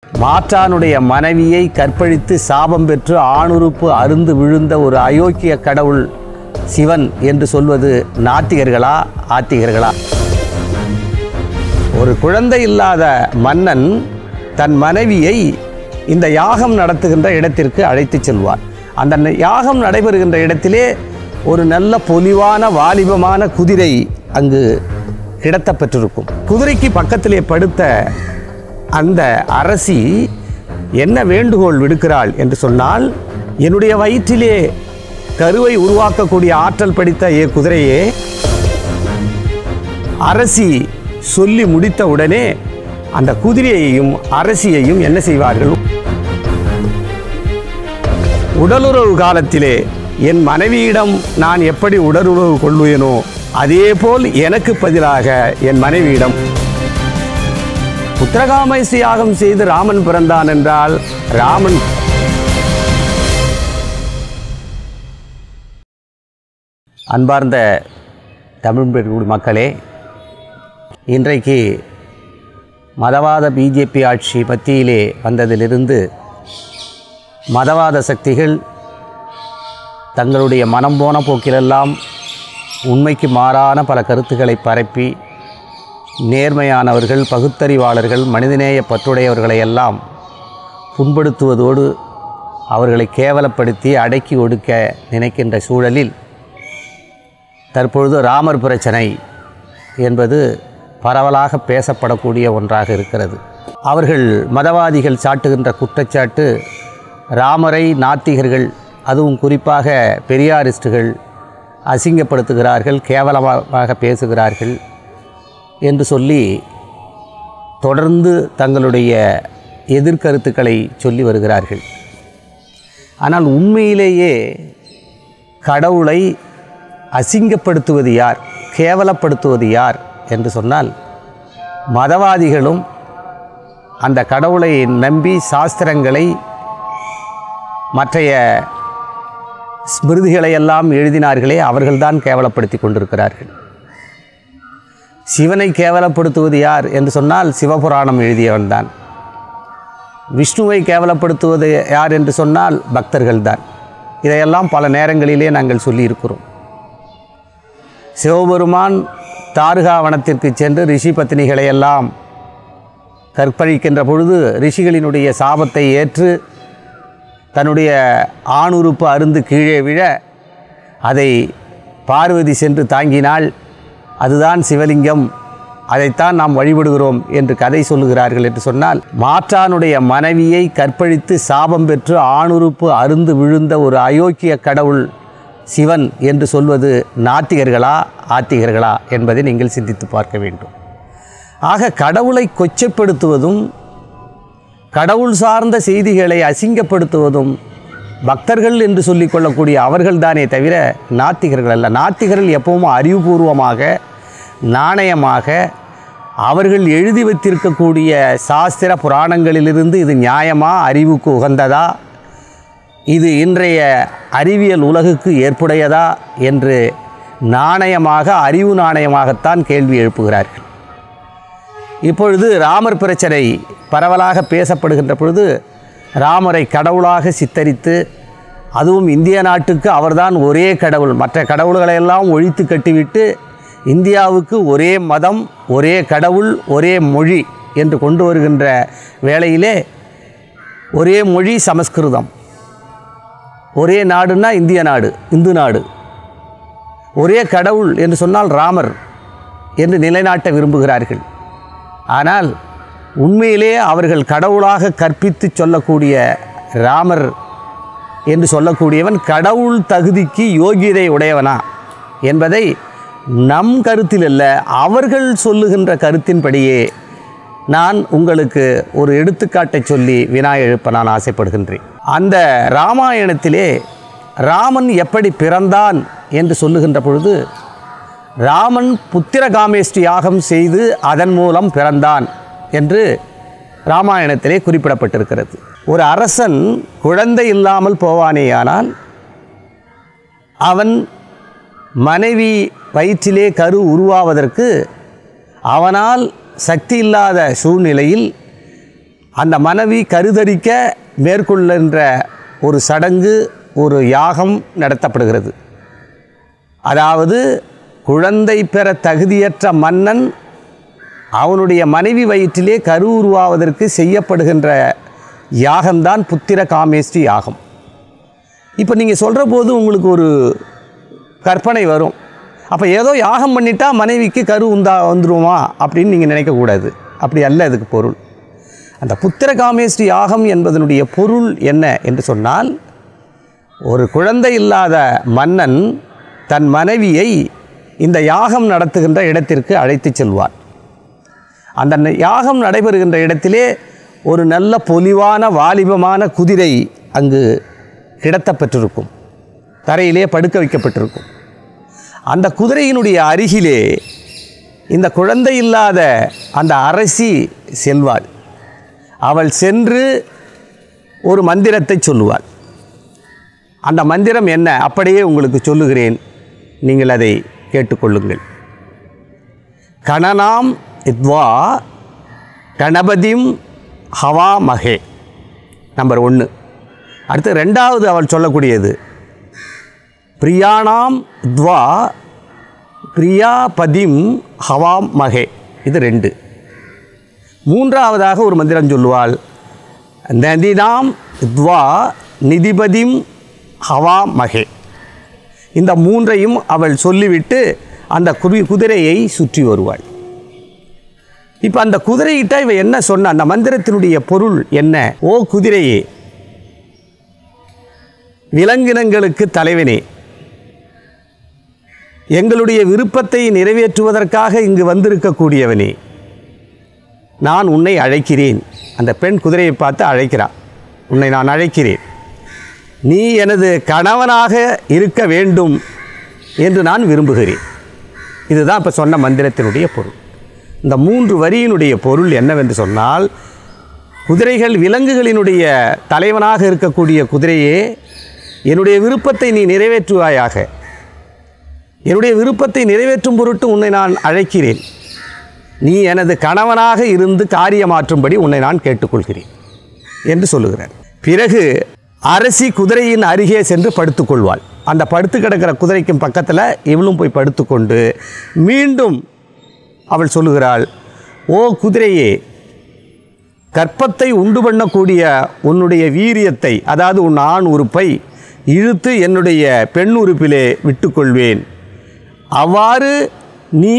மாற்றானுடைய மனைவியை கற்பழித்து சாபம் பெற்று ஆணுறுப்பு அருந்து விழுந்த ஒரு அயோக்கிய கடவுள் சிவன் என்று சொல்வது நாத்திகர்களா ஆத்திகர்களா ஒரு குழந்தை இல்லாத மன்னன் தன் மனைவியை இந்த யாகம் நடத்துகின்ற இடத்திற்கு அழைத்துச் செல்வார் அந்த ந- யாகம் நடைபெறுகின்ற இடத்திலே ஒரு நல்ல பொலிவான வாலிபமான குதிரை அங்கு கிடத்தப் பெற்றிருக்கும் குதிரைக்கு பக்கத்திலே படுத்த அந்த அரசி என்ன வேண்டுகோள் விடுக்கிறாள் என்று சொன்னால் என்னுடைய வயிற்றிலே கருவை உருவாக்கக்கூடிய ஆற்றல் படித்த ஏ குதிரையே அரசி சொல்லி முடித்த உடனே அந்த குதிரையையும் அரசியையும் என்ன செய்வார்கள் உடலுறவு காலத்திலே என் மனைவியிடம் நான் எப்படி உடலுறவு கொள்வேனோ அதேபோல் எனக்கு பதிலாக என் மனைவியிடம் உத்தரகாமேசி யாகம் செய்து ராமன் பிறந்தான் என்றால் ராமன் அன்பார்ந்த தமிழ் பெருங்குடி மக்களே இன்றைக்கு மதவாத பிஜேபி ஆட்சி மத்தியிலே வந்ததிலிருந்து மதவாத சக்திகள் தங்களுடைய மனம் போன போக்கிலெல்லாம் உண்மைக்கு மாறான பல கருத்துக்களை பரப்பி நேர்மையானவர்கள் பகுத்தறிவாளர்கள் மனிதநேய பற்றுடையவர்களை எல்லாம் புண்படுத்துவதோடு அவர்களை கேவலப்படுத்தி அடக்கி ஒடுக்க நினைக்கின்ற சூழலில் தற்பொழுது ராமர் பிரச்சனை என்பது பரவலாக பேசப்படக்கூடிய ஒன்றாக இருக்கிறது அவர்கள் மதவாதிகள் சாட்டுகின்ற குற்றச்சாட்டு ராமரை நாத்திகர்கள் அதுவும் குறிப்பாக பெரியாரிஸ்டுகள் அசிங்கப்படுத்துகிறார்கள் கேவலமாக பேசுகிறார்கள் என்று சொல்லி தொடர்ந்து தங்களுடைய எதிர்கருத்துக்களை சொல்லி வருகிறார்கள் ஆனால் உண்மையிலேயே கடவுளை அசிங்கப்படுத்துவது யார் கேவலப்படுத்துவது யார் என்று சொன்னால் மதவாதிகளும் அந்த கடவுளை நம்பி சாஸ்திரங்களை மற்றைய ஸ்மிருதிகளை எல்லாம் எழுதினார்களே அவர்கள்தான் கேவலப்படுத்தி கொண்டிருக்கிறார்கள் சிவனை கேவலப்படுத்துவது யார் என்று சொன்னால் சிவபுராணம் எழுதியவன்தான் விஷ்ணுவை கேவலப்படுத்துவது யார் என்று சொன்னால் பக்தர்கள்தான் இதையெல்லாம் பல நேரங்களிலே நாங்கள் சொல்லியிருக்கிறோம் சிவபெருமான் தாருகாவனத்திற்கு சென்று ரிஷி பத்தினிகளை எல்லாம் கற்பழிக்கின்ற பொழுது ரிஷிகளினுடைய சாபத்தை ஏற்று தன்னுடைய ஆணுறுப்பு அருந்து கீழே விழ அதை பார்வதி சென்று தாங்கினாள் அதுதான் சிவலிங்கம் அதைத்தான் நாம் வழிபடுகிறோம் என்று கதை சொல்லுகிறார்கள் என்று சொன்னால் மாற்றானுடைய மனைவியை கற்பழித்து சாபம் பெற்று ஆணுறுப்பு அருந்து விழுந்த ஒரு அயோக்கிய கடவுள் சிவன் என்று சொல்வது நாத்திகர்களா ஆத்திகர்களா என்பதை நீங்கள் சிந்தித்து பார்க்க வேண்டும் ஆக கடவுளை கொச்சைப்படுத்துவதும் கடவுள் சார்ந்த செய்திகளை அசிங்கப்படுத்துவதும் பக்தர்கள் என்று சொல்லிக் கொள்ளக்கூடிய அவர்கள்தானே தவிர நாத்திகர்கள் அல்ல நாத்திகர்கள் எப்பவும் அறிவுபூர்வமாக நாணயமாக அவர்கள் எழுதி வைத்திருக்கக்கூடிய சாஸ்திர புராணங்களிலிருந்து இது நியாயமா அறிவுக்கு உகந்ததா இது இன்றைய அறிவியல் உலகுக்கு ஏற்புடையதா என்று நாணயமாக அறிவு நாணயமாகத்தான் கேள்வி எழுப்புகிறார்கள் இப்பொழுது ராமர் பிரச்சனை பரவலாக பேசப்படுகின்ற பொழுது ராமரை கடவுளாக சித்தரித்து அதுவும் இந்திய நாட்டுக்கு அவர்தான் ஒரே கடவுள் மற்ற கடவுள்களை எல்லாம் ஒழித்து கட்டிவிட்டு இந்தியாவுக்கு ஒரே மதம் ஒரே கடவுள் ஒரே மொழி என்று கொண்டு வருகின்ற வேளையிலே ஒரே மொழி சமஸ்கிருதம் ஒரே நாடுன்னா இந்திய நாடு இந்து நாடு ஒரே கடவுள் என்று சொன்னால் ராமர் என்று நிலைநாட்ட விரும்புகிறார்கள் ஆனால் உண்மையிலே அவர்கள் கடவுளாக கற்பித்து சொல்லக்கூடிய ராமர் என்று சொல்லக்கூடியவன் கடவுள் தகுதிக்கு யோகியதை உடையவனா என்பதை நம் கருத்தில் அல்ல அவர்கள் சொல்லுகின்ற கருத்தின்படியே நான் உங்களுக்கு ஒரு எடுத்துக்காட்டை சொல்லி வினா எழுப்ப நான் ஆசைப்படுகின்றேன் அந்த ராமாயணத்திலே ராமன் எப்படி பிறந்தான் என்று சொல்லுகின்ற பொழுது ராமன் புத்திரகாமேஷ்டி யாகம் செய்து அதன் மூலம் பிறந்தான் என்று ராமாயணத்திலே குறிப்பிடப்பட்டிருக்கிறது ஒரு அரசன் குழந்தை இல்லாமல் போவானேயானால் அவன் மனைவி வயிற்றிலே கரு உருவாவதற்கு அவனால் சக்தி இல்லாத சூழ்நிலையில் அந்த மனைவி கருதரிக்க மேற்கொள்கின்ற ஒரு சடங்கு ஒரு யாகம் நடத்தப்படுகிறது அதாவது குழந்தை பெற தகுதியற்ற மன்னன் அவனுடைய மனைவி வயிற்றிலே கரு உருவாவதற்கு செய்யப்படுகின்ற யாகம்தான் புத்திர காமேஷ்டி யாகம் இப்போ நீங்கள் சொல்கிற போது உங்களுக்கு ஒரு கற்பனை வரும் அப்போ ஏதோ யாகம் பண்ணிட்டா மனைவிக்கு கரு உந்தா வந்துருமா அப்படின்னு நீங்கள் நினைக்கக்கூடாது அப்படி அல்ல அதுக்கு பொருள் அந்த புத்திர காமேஷ்டி யாகம் என்பதனுடைய பொருள் என்ன என்று சொன்னால் ஒரு குழந்தை இல்லாத மன்னன் தன் மனைவியை இந்த யாகம் நடத்துகின்ற இடத்திற்கு அழைத்துச் செல்வார் அந்த ந- யாகம் நடைபெறுகின்ற இடத்திலே ஒரு நல்ல பொலிவான வாலிபமான குதிரை அங்கு கிடத்தப்பட்டிருக்கும் தரையிலே படுக்க வைக்கப்பட்டிருக்கும் அந்த குதிரையினுடைய அருகிலே இந்த குழந்தை இல்லாத அந்த அரசி செல்வாள் அவள் சென்று ஒரு மந்திரத்தை சொல்லுவாள் அந்த மந்திரம் என்ன அப்படியே உங்களுக்கு சொல்லுகிறேன் நீங்கள் அதை கேட்டுக்கொள்ளுங்கள் கணனாம் இத்வா கணபதிம் ஹவா மகே நம்பர் ஒன்று அடுத்து ரெண்டாவது அவள் சொல்லக்கூடியது பிரியாணாம் துவா பிரியாபதிம் ஹவாம் மகே இது ரெண்டு மூன்றாவதாக ஒரு மந்திரம் சொல்லுவாள் நதினாம் துவா நிதிபதிம் ஹவா மகே இந்த மூன்றையும் அவள் சொல்லிவிட்டு அந்த குதி குதிரையை சுற்றி வருவாள் இப்போ அந்த குதிரையிட்ட இவ என்ன சொன்ன அந்த மந்திரத்தினுடைய பொருள் என்ன ஓ குதிரையே விலங்கினங்களுக்கு தலைவனே எங்களுடைய விருப்பத்தை நிறைவேற்றுவதற்காக இங்கு வந்திருக்கக்கூடியவனே நான் உன்னை அழைக்கிறேன் அந்த பெண் குதிரையை பார்த்து அழைக்கிறான் உன்னை நான் அழைக்கிறேன் நீ எனது கணவனாக இருக்க வேண்டும் என்று நான் விரும்புகிறேன் இதுதான் இப்போ சொன்ன மந்திரத்தினுடைய பொருள் இந்த மூன்று வரியினுடைய பொருள் என்னவென்று சொன்னால் குதிரைகள் விலங்குகளினுடைய தலைவனாக இருக்கக்கூடிய குதிரையே என்னுடைய விருப்பத்தை நீ நிறைவேற்றுவாயாக என்னுடைய விருப்பத்தை நிறைவேற்றும் பொருட்டு உன்னை நான் அழைக்கிறேன் நீ எனது கணவனாக இருந்து காரியமாற்றும்படி உன்னை நான் கேட்டுக்கொள்கிறேன் என்று சொல்லுகிறார் பிறகு அரசி குதிரையின் அருகே சென்று படுத்துக்கொள்வாள் அந்த படுத்து கிடக்கிற குதிரைக்கும் பக்கத்தில் இவளும் போய் படுத்துக்கொண்டு மீண்டும் அவள் சொல்லுகிறாள் ஓ குதிரையே கற்பத்தை உண்டு பண்ணக்கூடிய உன்னுடைய வீரியத்தை அதாவது உன் ஆண் உறுப்பை இழுத்து என்னுடைய பெண் உறுப்பிலே விட்டுக்கொள்வேன் அவ்வாறு நீ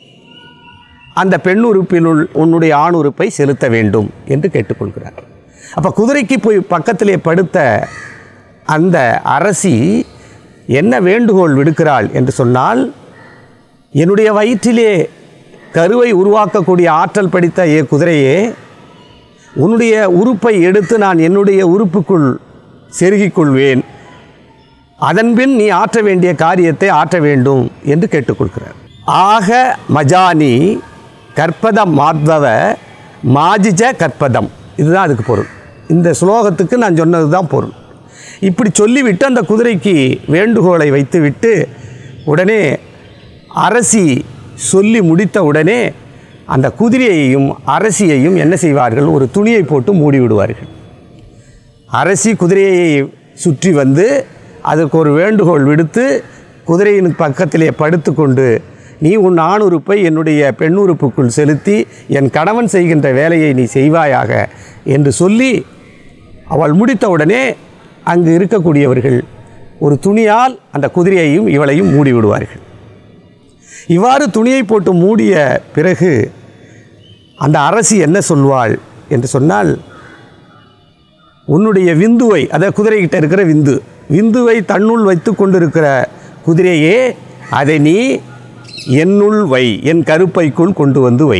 அந்த பெண் உறுப்பினுள் உன்னுடைய ஆண் உறுப்பை செலுத்த வேண்டும் என்று கேட்டுக்கொள்கிறார் அப்போ குதிரைக்கு போய் பக்கத்திலே படுத்த அந்த அரசி என்ன வேண்டுகோள் விடுக்கிறாள் என்று சொன்னால் என்னுடைய வயிற்றிலே கருவை உருவாக்கக்கூடிய ஆற்றல் படித்த ஏ குதிரையே உன்னுடைய உறுப்பை எடுத்து நான் என்னுடைய உறுப்புக்குள் செருகிக் கொள்வேன் அதன்பின் நீ ஆற்ற வேண்டிய காரியத்தை ஆற்ற வேண்டும் என்று கேட்டுக்கொள்கிறார் ஆக மஜானி கற்பத மாத்வவ மாஜிஜ கற்பதம் இதுதான் அதுக்கு பொருள் இந்த ஸ்லோகத்துக்கு நான் சொன்னது தான் பொருள் இப்படி சொல்லிவிட்டு அந்த குதிரைக்கு வேண்டுகோளை வைத்துவிட்டு உடனே அரசி சொல்லி முடித்த உடனே அந்த குதிரையையும் அரசியையும் என்ன செய்வார்கள் ஒரு துணியை போட்டு மூடி விடுவார்கள் அரசி குதிரையை சுற்றி வந்து அதற்கு ஒரு வேண்டுகோள் விடுத்து குதிரையின் பக்கத்திலே படுத்துக்கொண்டு நீ உன் ஆணுறுப்பை என்னுடைய பெண்ணுறுப்புக்குள் செலுத்தி என் கணவன் செய்கின்ற வேலையை நீ செய்வாயாக என்று சொல்லி அவள் முடித்தவுடனே அங்கு இருக்கக்கூடியவர்கள் ஒரு துணியால் அந்த குதிரையையும் இவளையும் மூடி விடுவார்கள் இவ்வாறு துணியை போட்டு மூடிய பிறகு அந்த அரசி என்ன சொல்வாள் என்று சொன்னால் உன்னுடைய விந்துவை அதாவது குதிரைகிட்ட இருக்கிற விந்து விந்துவை தன்னுள் வைத்து கொண்டிருக்கிற குதிரையே அதை நீ என்னுள் வை என் கருப்பைக்குள் கொண்டு வந்து வை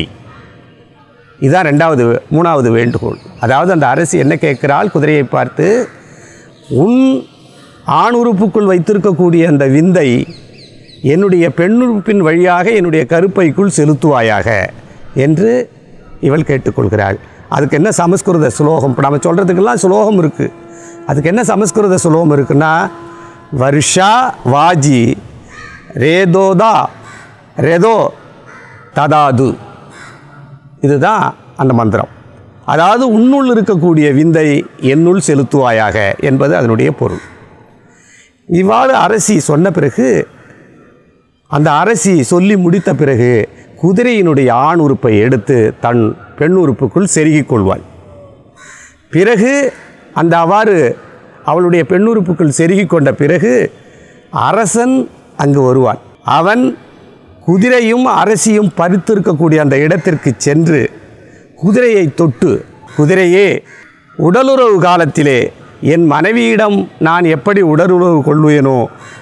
இதான் ரெண்டாவது மூணாவது வேண்டுகோள் அதாவது அந்த அரசி என்ன கேட்கிறாள் குதிரையை பார்த்து உன் ஆண் உறுப்புக்குள் வைத்திருக்கக்கூடிய அந்த விந்தை என்னுடைய பெண்ணுறுப்பின் வழியாக என்னுடைய கருப்பைக்குள் செலுத்துவாயாக என்று இவள் கேட்டுக்கொள்கிறாள் அதுக்கு என்ன சமஸ்கிருத சுலோகம் இப்போ நம்ம சொல்கிறதுக்கெல்லாம் சுலோகம் இருக்குது அதுக்கு என்ன சமஸ்கிருத சுலோகம் இருக்குன்னா வருஷா வாஜி ரேதோதா ரெதோ ததாது இதுதான் அந்த மந்திரம் அதாவது உன்னுள் இருக்கக்கூடிய விந்தை என்னுள் செலுத்துவாயாக என்பது அதனுடைய பொருள் இவ்வாறு அரசி சொன்ன பிறகு அந்த அரசி சொல்லி முடித்த பிறகு குதிரையினுடைய ஆண் உறுப்பை எடுத்து தன் பெண் உறுப்புக்குள் செருகிக் கொள்வாள் பிறகு அந்த அவ்வாறு அவளுடைய பெண்ணுறுப்புக்குள் செருகிக் கொண்ட பிறகு அரசன் அங்கு வருவான் அவன் குதிரையும் அரசியும் பறித்திருக்கக்கூடிய அந்த இடத்திற்கு சென்று குதிரையை தொட்டு குதிரையே உடலுறவு காலத்திலே என் மனைவியிடம் நான் எப்படி உடலுறவு கொள்வேனோ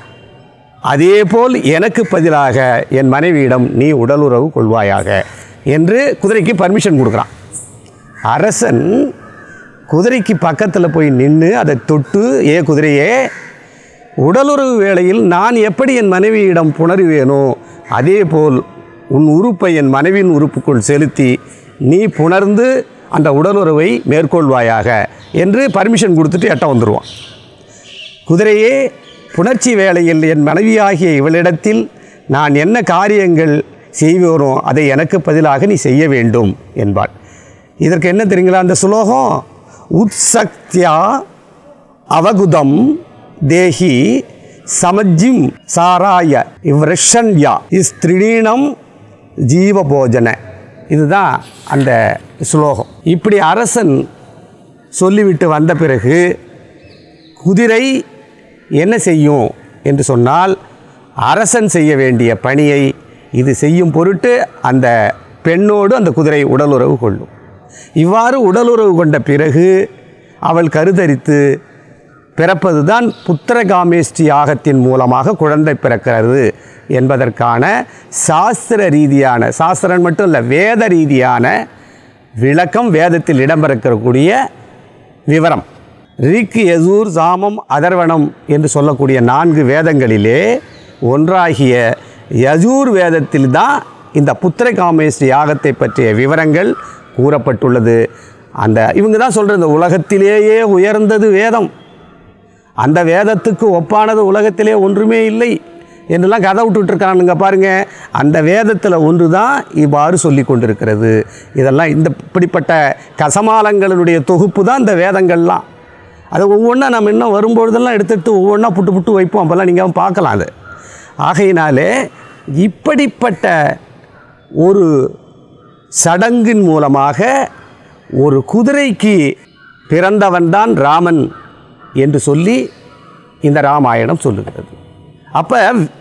அதேபோல் எனக்கு பதிலாக என் மனைவியிடம் நீ உடலுறவு கொள்வாயாக என்று குதிரைக்கு பர்மிஷன் கொடுக்குறான் அரசன் குதிரைக்கு பக்கத்தில் போய் நின்று அதை தொட்டு ஏ குதிரையே உடலுறவு வேளையில் நான் எப்படி என் மனைவியிடம் புணருவேனோ அதேபோல் உன் உறுப்பை என் மனைவியின் உறுப்புக்குள் செலுத்தி நீ புணர்ந்து அந்த உடலுறவை மேற்கொள்வாயாக என்று பர்மிஷன் கொடுத்துட்டு எட்ட வந்துடுவான் குதிரையே புணர்ச்சி வேளையில் என் மனைவியாகிய இவளிடத்தில் நான் என்ன காரியங்கள் செய்வேனோ அதை எனக்கு பதிலாக நீ செய்ய வேண்டும் என்பாள் இதற்கு என்ன தெரியுங்களா அந்த சுலோகம் உத்சக்தியா அவகுதம் தேஹி சமஜிம் சாராய இவ்ரஷன்யா இஸ் திரிணீனம் ஜீவபோஜன இதுதான் அந்த சுலோகம் இப்படி அரசன் சொல்லிவிட்டு வந்த பிறகு குதிரை என்ன செய்யும் என்று சொன்னால் அரசன் செய்ய வேண்டிய பணியை இது செய்யும் பொருட்டு அந்த பெண்ணோடு அந்த குதிரை உடலுறவு கொள்ளும் இவ்வாறு உடலுறவு கொண்ட பிறகு அவள் கருதரித்து பிறப்பது தான் புத்திரகாமேஷ்டி யாகத்தின் மூலமாக குழந்தை பிறக்கிறது என்பதற்கான சாஸ்திர ரீதியான சாஸ்திரம் மட்டும் இல்லை வேத ரீதியான விளக்கம் வேதத்தில் இடம்பெறக்கூடிய விவரம் ரிக் யசூர் சாமம் அதர்வணம் என்று சொல்லக்கூடிய நான்கு வேதங்களிலே ஒன்றாகிய யஜூர் வேதத்தில் தான் இந்த புத்திரகாமேஸ்வரி யாகத்தை பற்றிய விவரங்கள் கூறப்பட்டுள்ளது அந்த இவங்க தான் சொல்கிற இந்த உலகத்திலேயே உயர்ந்தது வேதம் அந்த வேதத்துக்கு ஒப்பானது உலகத்திலே ஒன்றுமே இல்லை என்றெல்லாம் கதை விட்டுட்ருக்கானுங்க பாருங்க அந்த வேதத்தில் ஒன்று தான் இவ்வாறு சொல்லி கொண்டிருக்கிறது இதெல்லாம் இந்த இப்படிப்பட்ட கசமாலங்களினுடைய தொகுப்பு தான் இந்த வேதங்கள்லாம் அது ஒவ்வொன்றா நம்ம இன்னும் வரும்பொழுதெல்லாம் எடுத்து எடுத்து ஒவ்வொன்றா புட்டு புட்டு வைப்போம் அப்போல்லாம் நீங்கள் பார்க்கலாம் அது ஆகையினாலே இப்படிப்பட்ட ஒரு சடங்கின் மூலமாக ஒரு குதிரைக்கு பிறந்தவன்தான் ராமன் என்று சொல்லி இந்த ராமாயணம் சொல்லுகிறது அப்போ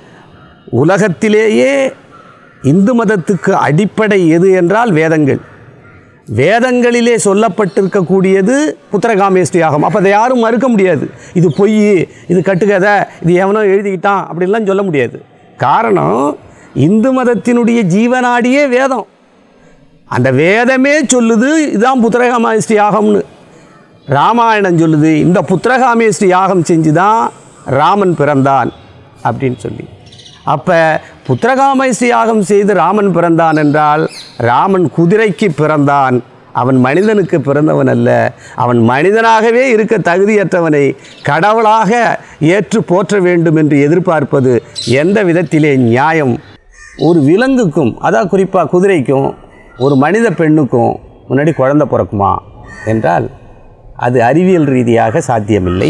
உலகத்திலேயே இந்து மதத்துக்கு அடிப்படை எது என்றால் வேதங்கள் வேதங்களிலே சொல்லப்பட்டிருக்கக்கூடியது புத்திரகாமேஷ்டி யாகம் அப்போ அதை யாரும் மறுக்க முடியாது இது பொய் இது கட்டுக்கதை இது எவனோ எழுதிக்கிட்டான் அப்படிலாம் சொல்ல முடியாது காரணம் இந்து மதத்தினுடைய ஜீவனாடியே வேதம் அந்த வேதமே சொல்லுது இதுதான் புத்திரகாமேஷ்டி யாகம்னு ராமாயணம் சொல்லுது இந்த புத்திரகாமேஷ்டி யாகம் செஞ்சு தான் ராமன் பிறந்தான் அப்படின்னு சொல்லி அப்போ புத்திரகாமேஷ்டி யாகம் செய்து ராமன் பிறந்தான் என்றால் ராமன் குதிரைக்கு பிறந்தான் அவன் மனிதனுக்கு பிறந்தவன் அல்ல அவன் மனிதனாகவே இருக்க தகுதியற்றவனை கடவுளாக ஏற்று போற்ற வேண்டும் என்று எதிர்பார்ப்பது எந்த விதத்திலே நியாயம் ஒரு விலங்குக்கும் அதான் குறிப்பாக குதிரைக்கும் ஒரு மனித பெண்ணுக்கும் முன்னாடி குழந்தை பிறக்குமா என்றால் அது அறிவியல் ரீதியாக சாத்தியமில்லை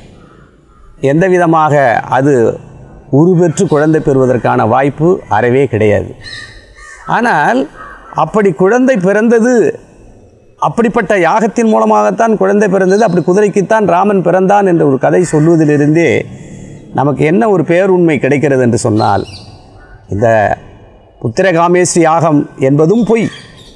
எந்த விதமாக அது உருபெற்று குழந்தை பெறுவதற்கான வாய்ப்பு அறவே கிடையாது ஆனால் அப்படி குழந்தை பிறந்தது அப்படிப்பட்ட யாகத்தின் மூலமாகத்தான் குழந்தை பிறந்தது அப்படி குதிரைக்குத்தான் ராமன் பிறந்தான் என்ற ஒரு கதை சொல்வதிலிருந்தே நமக்கு என்ன ஒரு பேருண்மை கிடைக்கிறது என்று சொன்னால் இந்த புத்திரகாமேஸ்வரி யாகம் என்பதும் பொய்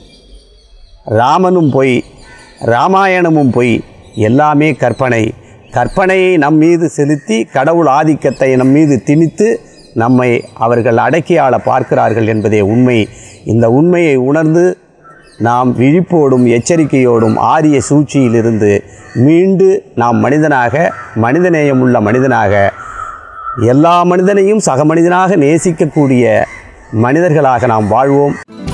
ராமனும் பொய் ராமாயணமும் பொய் எல்லாமே கற்பனை கற்பனையை நம் மீது செலுத்தி கடவுள் ஆதிக்கத்தை நம் மீது திணித்து நம்மை அவர்கள் அடக்கி ஆள பார்க்கிறார்கள் என்பதே உண்மை இந்த உண்மையை உணர்ந்து நாம் விழிப்போடும் எச்சரிக்கையோடும் ஆரிய சூழ்ச்சியிலிருந்து மீண்டு நாம் மனிதனாக மனிதநேயமுள்ள மனிதனாக எல்லா மனிதனையும் சக மனிதனாக நேசிக்கக்கூடிய மனிதர்களாக நாம் வாழ்வோம்